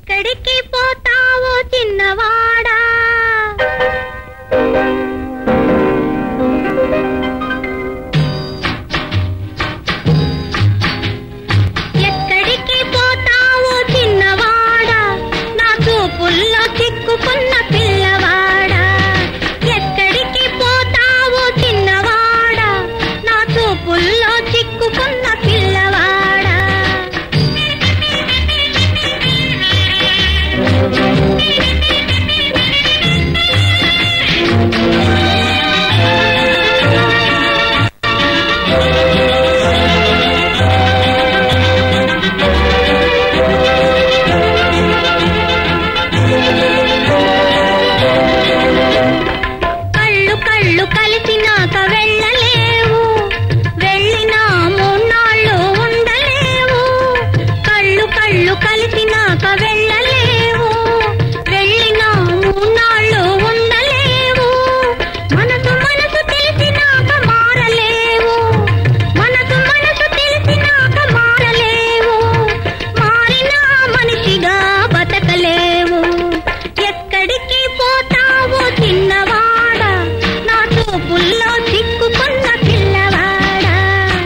ఎక్కడికి పోతావో చిన్నవాడా ఎక్కడికి పోతావో చిన్నవాడా నా చూపుల్లో చిక్కుకున్న పిల్లవాడా ఎక్కడికి పోతావో చిన్నవాడా నా చూపుల్లో చిక్కుకున్న పిల్లవాడా కళ్ళు కళ్ళు కలిసినాక వెళ్ళలేవు వెళ్ళినా మూన్నాళ్ళు ఉండలేవు కళ్ళు కళ్ళు కలిసినాక వెళ్ళలేవు వెళ్ళినా మూన్నాళ్ళు ఉండలేవు మనసు మనసు తెలిసినాక మారలేవు మనసు మనసు తెలిసినాక మారలేవు మారినా మనిషిగా బతకలేవు ఎక్కడికి పోతావో చిన్నవాడా నా చూపుల్లో చిక్కుకున్న పిల్లవాడా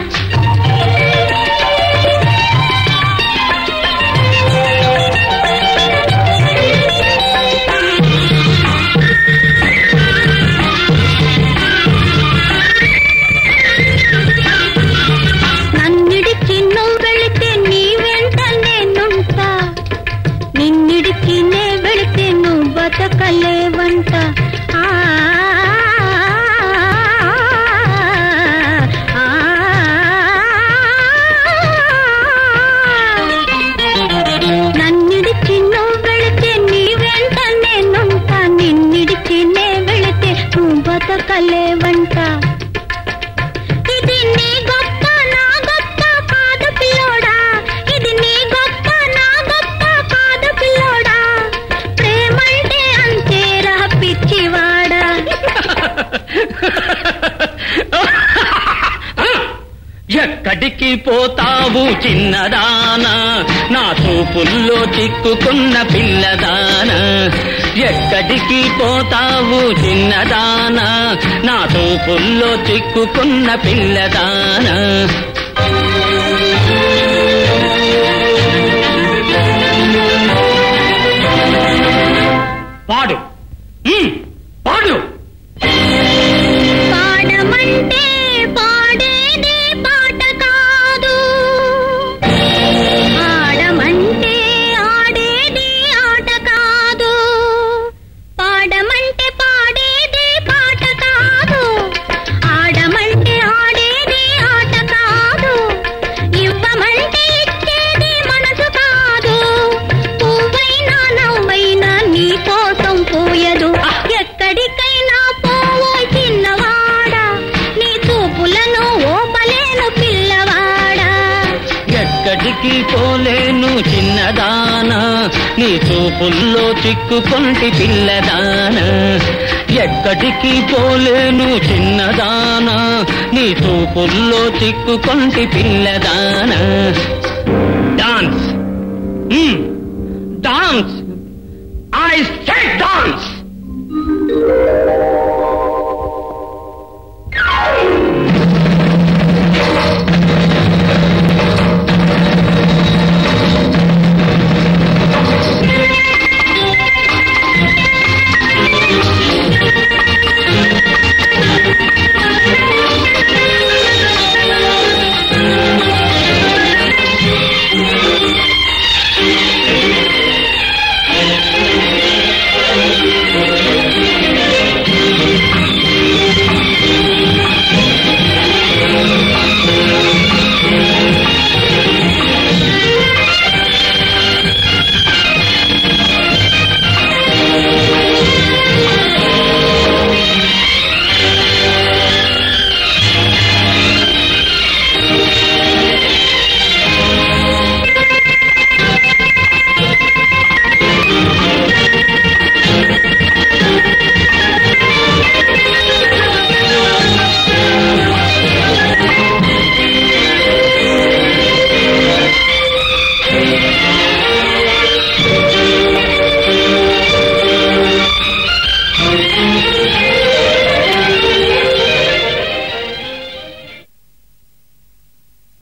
నన్నిడిచి నువ్వు వెళితే నీ వెంట నేనుంటా నిన్నిడిచి నే వెళితే నువ్వు బతకలేవంట ఆ, ఆ, నన్నిడిచి నువ్వు వెళితే నీ వెంట నేనుంటా నిన్నిడిచి నే వెళితే నువ్వు బతకలేవంట ఇది నీ గొప్ప నా గొప్ప కాదు పిల్లోడా ఇది నీ గొప్ప నా గొప్ప కాదు పిల్లోడా ప్రేమంటే అంతేరా పిచ్చివాడా ఎక్కడికి పోతావు చిన్నదానా నా చూపుల్లో చిక్కుకున్న పిల్లదానా ఎక్కడికి పోతావు చిన్నదానా నా చూపుల్లో చిక్కుకున్న పిల్లదానా పాడు ఉమ్, పాడు పాడమంటే పాడేది పాట కాదు ఆడమంటే ఆడేది ఆట కాదు పాడమంటే పాడేది పాట కాదు ఆడమంటే ఆడేది ఆట కాదు ఇవ్వమంటే ఇచ్చేది మనసు కాదు పువ్వైనా నవ్వైనా నీ కోసం పోయదు ఎక్కడికైనా పోవో చిన్నవాడా నీ చూపులను ఓపలేను పిల్లవాడా ఎక్కడికి పోలేను చిన్నదానా నీ చూపుల్లో చిక్కుకొంటి పిల్లదానా ఎక్కడికి పోలేను చిన్నదానా నీ చూపుల్లో చిక్కుకొంటి పిల్లదానా డాన్స్ మ్మ్.